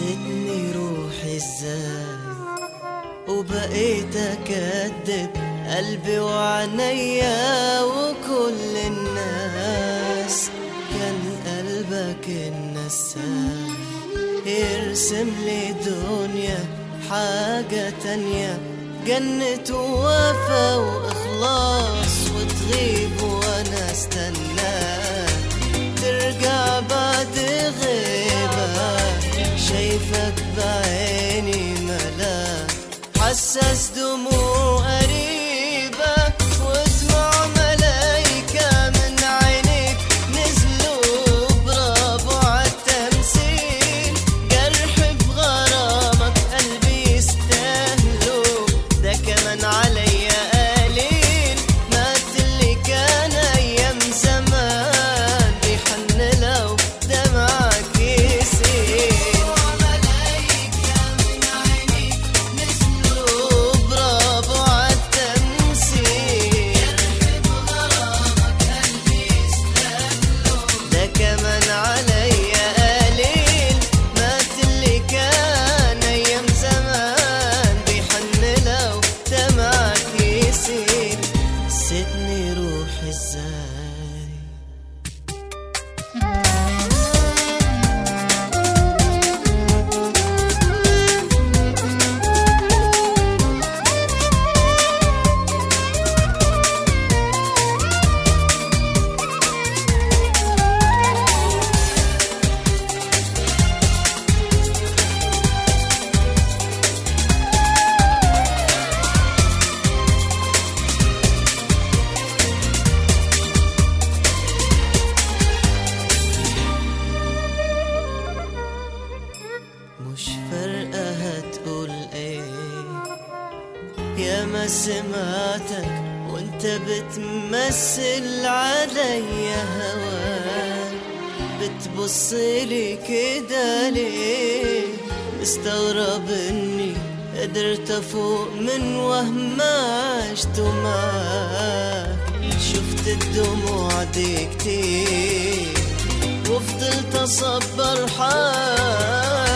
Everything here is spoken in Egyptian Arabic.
نسيتني روحي ازاي وبقيت اكدب قلبي وعينيا وكل الناس كان قلبك النساي يرسم لي دنيا حاجة تانية جنة ووفا وإخلاص وتغيب وأنا استناك ترجع بعد غيبة شايفك بعيني ملاك حسس دموع قريبة ودموع ملايكة من عينيك نزلوا برافو عالتمثيل جرح بغرامك قلبي يستاهلوا ده كمان عليا قليل مات اللي كان ايام زمان بيحن لو دمعك يسيل ملايكة من عينيك نزلوا برافو عالتمثيل ده كمان عليا قليل مات اللي كان ايام زمان بيحن لو دمعك يسيل نسيتني روحي ازاي مش فارقة هتقول ايه يا ما سمعتك وانت بتمثل عليا هواك بتبص لي كده ليه مستغرب اني قدرت افوق من وهم عشته معاك شفت الدموع دي كتير وفضلت اصبر حالي